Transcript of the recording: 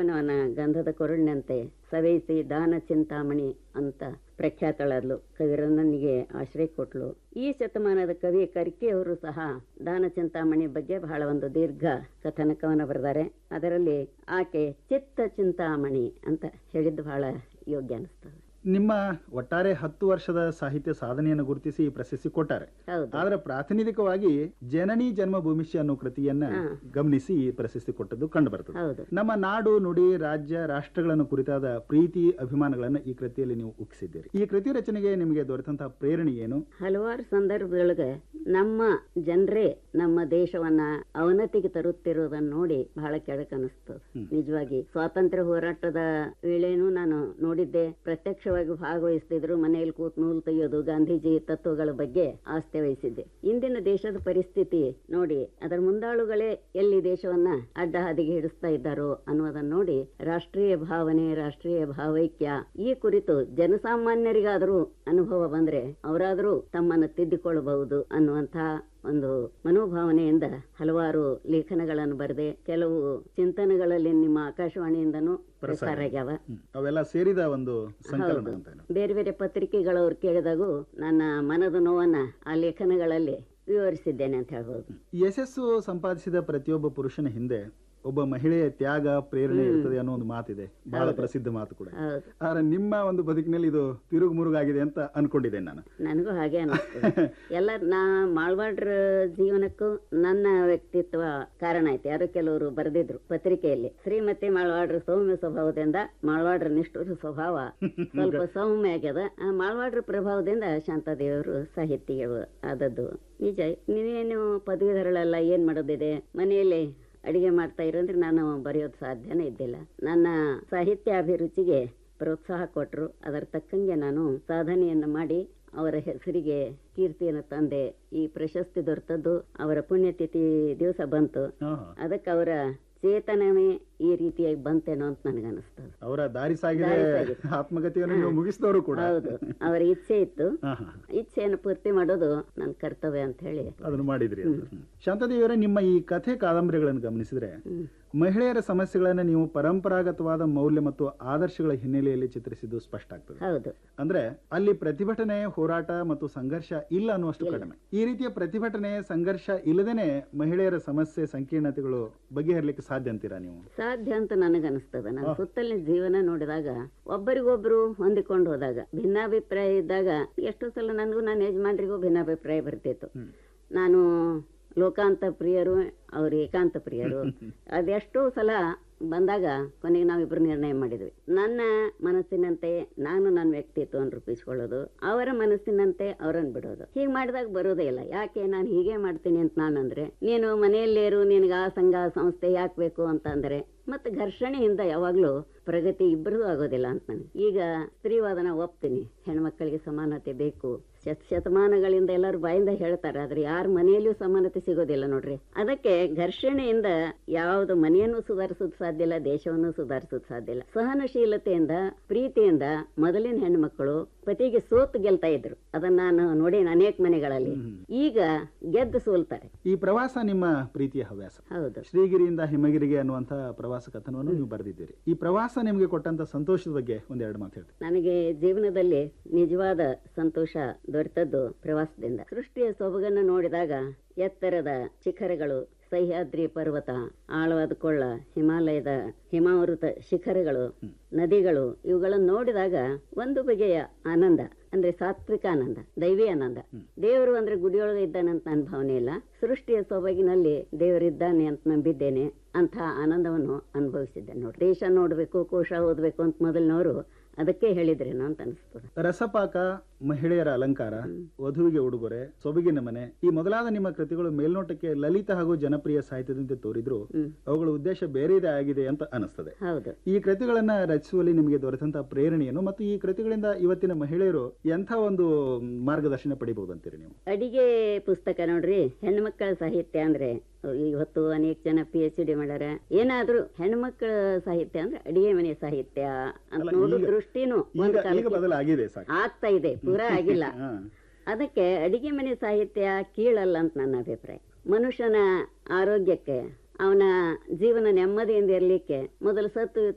ಮಾನವನ ಗಂಧದ ಕೊರಳಿನಂತೆ ಸವೆಯಿಸಿ ದಾನ ಚಿಂತಾಮಣಿ ಅಂತ ಪ್ರಖ್ಯಾತಳಾದ್ಲು ಕವಿರನ್ನನಿಗೆ ಆಶ್ರಯ ಕೊಟ್ಲು ಈ ಶತಮಾನದ ಕವಿ ಕರ್ಕಿಯವರು ಸಹ ದಾನ ಚಿಂತಾಮಣಿ ಬಗ್ಗೆ ಬಹಳ ಒಂದು ದೀರ್ಘ ಕಥನಕವನ್ನು ಬರೆದಾರೆ ಅದರಲ್ಲಿ ಆಕೆ ಚಿತ್ತ ಚಿಂತಾಮಣಿ ಅಂತ ಹೇಳಿದ್ದು ಬಹಳ ಯೋಗ್ಯ ಅನಿಸ್ತದೆ ನಿಮ್ಮ ಒಟ್ಟಾರೆ ಹತ್ತು ವರ್ಷದ ಸಾಹಿತ್ಯ ಸಾಧನೆಯನ್ನು ಗುರುತಿಸಿ ಈ ಪ್ರಶಸ್ತಿ ಕೊಟ್ಟಾರೆ ಹೌದು ಆದ್ರೆ ಪ್ರಾತಿನಿಧಿಕವಾಗಿ ಜನನಿ ಜನ್ಮಭೂಮಿಷ್ಯ ಅನ್ನೋ ಕೃತಿಯನ್ನ ಹಾ. ಗಮನಿಸಿ ಈ ಪ್ರಶಸ್ತಿ ಕೊಟ್ಟದ್ದು ಕಂಡು ಬರ್ತದೆ ಹೌದು ನಮ್ಮ ನಾಡು ನುಡಿ ರಾಜ್ಯ ರಾಷ್ಟ್ರಗಳನ್ನು ಕುರಿತಾದ ಪ್ರೀತಿ ಅಭಿಮಾನಗಳನ್ನ ಈ ಕೃತಿಯಲ್ಲಿ ನೀವು ಉಕ್ಕಿಸಿದ್ದೀರಿ ಈ ಕೃತಿ ರಚನೆಗೆ ನಿಮಗೆ ದೊರೆತಂತಹ ಪ್ರೇರಣೆ ಏನು ಹಲವಾರು ಸಂದರ್ಭದೊಳಗೆ ನಮ್ಮ ಜನರೇ ನಮ್ಮ ದೇಶವನ್ನ ಅವನತಿಗೆ ತರುತ್ತಿರುವುದನ್ನು ನೋಡಿ ಬಹಳ ಕೆಳಕ್ ಅನಿಸ್ತದೆ ನಿಜವಾಗಿ ಸ್ವಾತಂತ್ರ್ಯ ಹೋರಾಟದ ವೇಳೆನೂ ನಾನು ನೋಡಿದ್ದೆ ಪ್ರತ್ಯಕ್ಷವಾಗಿ ಭಾಗವಹಿಸ್ತಿದ್ರು ಮನೆಯಲ್ಲಿ ಕೂತ್ ನೂಲು ತೆಗೆಯೋದು ಗಾಂಧೀಜಿ ತತ್ವಗಳ ಬಗ್ಗೆ ಆಸ್ಥೆ ವಹಿಸಿದ್ದೆ ಇಂದಿನ ದೇಶದ ಪರಿಸ್ಥಿತಿ ನೋಡಿ ಅದರ ಮುಂದಾಳುಗಳೇ ಎಲ್ಲಿ ದೇಶವನ್ನ ಅಡ್ಡ ಹಾದಿಗೆ ಹಿಡಿಸ್ತಾ ಇದ್ದಾರೋ ಅನ್ನೋದನ್ನ ನೋಡಿ ರಾಷ್ಟ್ರೀಯ ಭಾವನೆ ರಾಷ್ಟ್ರೀಯ ಭಾವೈಕ್ಯ ಈ ಕುರಿತು ಜನಸಾಮಾನ್ಯರಿಗಾದರೂ ಅನುಭವ ಬಂದ್ರೆ ಅವರಾದರೂ ತಮ್ಮನ್ನು ತಿದ್ದಿಕೊಳ್ಳಬಹುದು ಅನ್ನುವಂತಹ ಒಂದು ಮನೋಭಾವನೆಯಿಂದ ಹಲವಾರು ಲೇಖನಗಳನ್ನು ಬರೆದೆ ಕೆಲವು ಚಿಂತನೆಗಳಲ್ಲಿ ನಿಮ್ಮ ಆಕಾಶವಾಣಿಯಿಂದನೂ ಪ್ರಸಾರ ಆಗ್ಯಾವ ಹ್ಮ್. ಅವೆಲ್ಲ ಸೇರಿದ ಒಂದು ಸಂಕಲನ ಹೌದು. ಅಂತ ಬೇರೆ ಬೇರೆ ಪತ್ರಿಕೆಗಳವ್ರು ಕೇಳಿದಾಗೂ ನನ್ನ ಮನದ ನೋವನ್ನ ಆ ಲೇಖನಗಳಲ್ಲಿ ವಿವರಿಸಿದ್ದೇನೆ ಅಂತ ಹೇಳ್ಬೋದು ಯಶಸ್ಸು ಸಂಪಾದಿಸಿದ ಪ್ರತಿಯೊಬ್ಬ ಪುರುಷನ ಹಿಂದೆ ಒಬ್ಬ ಮಹಿಳೆಯ ತ್ಯಾಗ ಪ್ರೇರಣೆ ಇರ್ತದೆ ಅನ್ನೋ ಒಂದು ಮಾತಿದೆ ಬಹಳ ಪ್ರಸಿದ್ಧ ಮಾತು ಕೂಡ ಹೌದು ಆದ್ರೆ ನಿಮ್ಮ ಒಂದು ಬದುಕಿನಲ್ಲಿ ಇದು ತಿರುಗು ಮುರುಗಾಗಿದೆ ಅಂತ ಅನ್ಕೊಂಡಿದ್ದೇನೆ ನಾನು ನನಗೂ ಹಾಗೆ ಅನಿಸ್ತದೆ ಎಲ್ಲ ನಾ ಮಾಳ್ವಾಡ್ರ ಜೀವನಕ್ಕೂ ನನ್ನ ವ್ಯಕ್ತಿತ್ವ ಕಾರಣ ಐತೆ ಯಾರು ಕೆಲವರು ಬರೆದಿದ್ರು ಪತ್ರಿಕೆಯಲ್ಲಿ ಶ್ರೀಮತಿ ಮಾಳ್ವಾಡ್ರ ಸೌಮ್ಯ ಸ್ವಭಾವದಿಂದ ಮಾಳ್ವಾಡ್ರ ನಿಷ್ಠುರ ಸ್ವಭಾವ ಸ್ವಲ್ಪ ಸೌಮ್ಯ ಆಗ್ಯದ ಆ ಮಾಳ್ವಾಡ್ರ ಪ್ರಭಾವದಿಂದ ಶಾಂತಾದೇವರು ಸಾಹಿತಿಗಳು ಆದದ್ದು ನಿಜ ನೀವೇನು ಪದವೀಧರಳೆಲ್ಲ ಏನ್ ಮಾಡೋದಿದೆ ಮನೆಯಲ್ಲಿ ಅಡಿಗೆ ಮಾಡ್ತಾ ಇರಂದ್ರೆ ನಾನು ಬರೆಯೋದು ಸಾಧ್ಯನೇ ಇದ್ದಿಲ್ಲ ನನ್ನ ಸಾಹಿತ್ಯ ಅಭಿರುಚಿಗೆ ಪ್ರೋತ್ಸಾಹ ಕೊಟ್ಟರು ಅದರ ತಕ್ಕಂಗೆ ನಾನು ಸಾಧನೆಯನ್ನು ಮಾಡಿ ಅವರ ಹೆಸರಿಗೆ ಕೀರ್ತಿಯನ್ನು ತಂದೆ ಈ ಪ್ರಶಸ್ತಿ ದೊರೆತದ್ದು ಅವರ ಪುಣ್ಯತಿಥಿ ದಿವಸ ಬಂತು ಹಾ. ಅದಕ್ಕೆ ಅವರ ಚೇತನವೇ ಈ ರೀತಿಯಾಗಿ ಬಂತೇನೋ ಅಂತ ನನಗನ್ನಿಸ್ತದೆ ಅವರ ದಾರಿ ಸಾಗಿದೆ ದಾರಿ ಸಾಗಿದೆ. ಆತ್ಮಗತಿಯನ್ನು ನೀವು ಮುಗಿಸಿದವರು ಕೂಡ ಹೌದು ಅವರ ಇಚ್ಛೆ ಇತ್ತು ಹಾ, ಹಾ. ಇಚ್ಛೆಯನ್ನು ಪೂರ್ತಿ ಮಾಡೋದು ನನ್ನ ಕರ್ತವ್ಯ ಅಂತ ಹೇಳಿ ಅದನ್ನು ಮಾಡಿದ್ರಿ ಅಂತ. ಹ್ಮ್. ಶಾಂತದೇವಿಯವರೇ ನಿಮ್ಮ ಈ ಕಥೆ ಕಾದಂಬರಿಗಳನ್ನು ಗಮನಿಸಿದ್ರೆ ಹ್ಮ್. ಮಹಿಳೆಯರ ಸಮಸ್ಯೆಗಳನ್ನು ನೀವು ಪರಂಪರಾಗತವಾದ ಮೌಲ್ಯ ಮತ್ತು ಆದರ್ಶಗಳ ಹಿನ್ನೆಲೆಯಲ್ಲಿ ಚಿತ್ರಿಸಿದ್ದು ಸ್ಪಷ್ಟ ಆಗ್ತದೆ ಹೌದು ಅಂದ್ರೆ ಅಲ್ಲಿ ಪ್ರತಿಭಟನೆ ಹೋರಾಟ ಮತ್ತು ಸಂಘರ್ಷ ಇಲ್ಲ ಅನ್ನುವಷ್ಟು ಕಡಿಮೆ ಈ ರೀತಿಯ ಪ್ರತಿಭಟನೆ ಸಂಘರ್ಷ ಇಲ್ಲದೇನೆ ಮಹಿಳೆಯರ ಸಮಸ್ಯೆ ಸಂಕೀರ್ಣತೆಗಳು ಬಗೆಹರಲಿಕ್ಕೆ ಸಾಧ್ಯ ಅಂತೀರಾ ನೀವು ಸಾಧ್ಯ ಅಂತ ನನಗನ್ನಿಸ್ತದ ನನ್ನ ಸುತ್ತಲಿನ ಜೀವನ ನೋಡಿದಾಗ ಒಬ್ಬರಿಗೊಬ್ರು ಹೊಂದಿಕೊಂಡು ಹೋದಾಗ ಭಿನ್ನಾಭಿಪ್ರಾಯ ಇದ್ದಾಗ ಎಷ್ಟೋ ಸಲ ನನಗೂ ನನ್ನ ಯಜಮಾನ್ರಿಗೂ ಭಿನ್ನಾಭಿಪ್ರಾಯ ಬರ್ತಿತ್ತು ನಾನು ಲೋಕಾಂತ ಪ್ರಿಯರು ಅವ್ರು ಏಕಾಂತ ಪ್ರಿಯರು ಅದೆಷ್ಟೋ ಸಲ ಬಂದಾಗ ಕೊನೆಗೆ ನಾವಿಬ್ರು ನಿರ್ಣಯ ಮಾಡಿದ್ವಿ ನನ್ನ ಮನಸ್ಸಿನಂತೆ ನಾನು ನನ್ನ ವ್ಯಕ್ತಿತ್ವವನ್ನು ರೂಪಿಸ್ಕೊಳ್ಳೋದು ಅವರ ಮನಸ್ಸಿನಂತೆ ಅವರನ್ನು ಬಿಡೋದು ಹೀಗೆ ಮಾಡಿದಾಗ ಬರೋದೇ ಇಲ್ಲ ಯಾಕೆ ನಾನು ಹೀಗೆ ಮಾಡ್ತೀನಿ ಅಂತ ನಾನು ಅಂದ್ರೆ ನೀನು ಮನೆಯಲ್ಲೇರು ನಿನಗೆ ಆ ಸಂಘ ಸಂಸ್ಥೆ ಯಾಕೆ ಬೇಕು ಅಂತ ಅಂದ್ರೆ ಮತ್ತೆ ಘರ್ಷಣೆಯಿಂದ ಯಾವಾಗ್ಲೂ ಪ್ರಗತಿ ಇಬ್ಬರದು ಆಗೋದಿಲ್ಲ ಅಂತ ನನಗೆ ಈಗ ಸ್ತ್ರೀವಾದನ ಒಪ್ತೀನಿ ಹೆಣ್ಮಕ್ಕಳಿಗೆ ಸಮಾನತೆ ಬೇಕು ಶತ ಶತಮಾನಗಳಿಂದ ಎಲ್ಲರೂ ಬಾಯಿಂದ ಹೇಳ್ತಾರೆ ಆದ್ರೆ ಯಾರ ಮನೆಯಲ್ಲೂ ಸಮಾನತೆ ಸಿಗೋದಿಲ್ಲ ನೋಡ್ರಿ ಅದಕ್ಕೆ ಘರ್ಷಣೆಯಿಂದ ಯಾವ್ದು ಮನೆಯನ್ನು ಸುಧಾರಿಸೋದು ಸಾಧ್ಯ ಇಲ್ಲ ದೇಶವನ್ನು ಸುಧಾರಿಸೋದು ಸಾಧ್ಯ ಇಲ್ಲ ಸಹನಶೀಲತೆಯಿಂದ ಪ್ರೀತಿಯಿಂದ ಮೊದಲಿನ ಹೆಣ್ಮಕ್ಕಳು ಪತಿಗೆ ಸೋತು ಗೆಲ್ತಾ ಇದ್ರು ಅದನ್ನ ನಾನು ನೋಡಿ ಅನೇಕ ಮನೆಗಳಲ್ಲಿ ಈಗ ಗೆದ್ದು ಸೋಲ್ತಾರೆ ಈ ಪ್ರವಾಸ ನಿಮ್ಮ ಪ್ರೀತಿಯ ಹವ್ಯಾಸ ಹೌದು ಶ್ರೀಗಿರಿಯಿಂದ ಹಿಮಗಿರಿಗೆ ಅನ್ನುವಂತಹ ಪ್ರವಾಸ ಕಥನವನ್ನು ನೀವು ಬರೆದಿದ್ದೀರಿ ಈ ಪ್ರವಾಸ ನಿಮಗೆ ಕೊಟ್ಟಂತ ಸಂತೋಷದ ಬಗ್ಗೆ ಒಂದೆರಡು ಮಾತು ಹೇಳ್ತೀನಿ ನನಗೆ ಜೀವನದಲ್ಲಿ ನಿಜವಾದ ಸಂತೋಷ ದೊರೆತದ್ದು ಪ್ರವಾಸದಿಂದ ಸೃಷ್ಟಿಯ ಸೊಬಗನ್ನು ನೋಡಿದಾಗ ಎತ್ತರದ ಶಿಖರಗಳು ಸಹ್ಯಾದ್ರಿ ಪರ್ವತ ಆಳವಾದ ಕೊಳ್ಳ ಹಿಮಾಲಯದ ಹಿಮಾವೃತ ಶಿಖರಗಳು ನದಿಗಳು ಇವುಗಳನ್ನು ನೋಡಿದಾಗ ಒಂದು ಬಗೆಯ ಆನಂದ ಅಂದ್ರೆ ಸಾತ್ವಿಕ ಆನಂದ ದೈವಿ ಆನಂದ ದೇವರು ಅಂದ್ರೆ ಗುಡಿಯೊಳಗೆ ಇದ್ದಾನಂತ ನನ್ನ ಭಾವನೆ ಇಲ್ಲ ಸೃಷ್ಟಿಯ ಸೊಬಗಿನಲ್ಲಿ ದೇವರಿದ್ದಾನೆ ಅಂತ ನಂಬಿದ್ದೇನೆ ಅಂತ ಆನಂದವನ್ನು ಅನುಭವಿಸಿದ್ದೆ ನೋಡಿ ದೇಶ ನೋಡ್ಬೇಕು ಕೋಶ ಓದ್ಬೇಕು ಅಂತ ಮೊದಲಿನವರು ಅದಕ್ಕೆ ಹೇಳಿದ್ರೇನೋ ಅಂತ ಅನಿಸ್ತದೆ ರಸಪಾಕ ಮಹಿಳೆಯರ ಅಲಂಕಾರ ವಧುವಿಗೆ ಉಡುಗೊರೆ ಸೊಬಗಿನ ಮನೆ ಈ ಮೊದಲಾದ ನಿಮ್ಮ ಕೃತಿಗಳು ಮೇಲ್ನೋಟಕ್ಕೆ ಲಲಿತ ಹಾಗೂ ಜನಪ್ರಿಯ ಸಾಹಿತ್ಯದಂತೆ ತೋರಿದ್ರು ಅವುಗಳ ಉದ್ದೇಶ ಬೇರೆದೇ ಆಗಿದೆ ಅಂತ ಅನಿಸ್ತದೆ ಹೌದು ಈ ಕೃತಿಗಳನ್ನ ರಚಿಸುವಲ್ಲಿ ನಿಮಗೆ ದೊರೆತಂತಹ ಪ್ರೇರಣೆಯನ್ನು ಮತ್ತು ಈ ಕೃತಿಗಳಿಂದ ಇವತ್ತಿನ ಮಹಿಳೆಯರು ಎಂಥ ಒಂದು ಮಾರ್ಗದರ್ಶನ ಪಡಿಬಹುದು ಅಂತೀರಿ ನೀವು ಅಡಿಗೆ ಪುಸ್ತಕ ನೋಡ್ರಿ ಹೆಣ್ಮಕ್ಕಳ ಸಾಹಿತ್ಯ ಅಂದ್ರೆ ಇವತ್ತು ಅನೇಕ ಜನ ಪಿ ಎಚ್ ಡಿ ಮಾಡ್ಯಾರ ಏನಾದ್ರೂ ಹೆಣ್ಮಕ್ಳ ಸಾಹಿತ್ಯ ಅಂದ್ರೆ ಅಡಿಗೆ ಮನೆ ಸಾಹಿತ್ಯ ಅಂತ ಅಲ್ಲ, ನೋಡೋ ಈಗ- ದೃಷ್ಟಿನೂ ಈಗ ಒಂದು ಈಗ ಕಾಲಕ್ಕೆ ಬದಲಾಗಿದೆ ಸಾಕು ಆಗ್ತಾ ಇದೆ ಪೂರಾ ಆಗಿಲ್ಲ ಹಾ. ಅದಕ್ಕೆ ಅಡಿಗೆ ಮನೆ ಸಾಹಿತ್ಯ ಕೀಳಲ್ಲ ಅಂತ ನನ್ನ ಅಭಿಪ್ರಾಯ ಮನುಷ್ಯನ ಆರೋಗ್ಯಕ್ಕೆ ಅವನ ಜೀವನ ನೆಮ್ಮದಿಯಿಂದ ಇರಲಿಕ್ಕೆ ಮೊದಲು ಸತ್ತು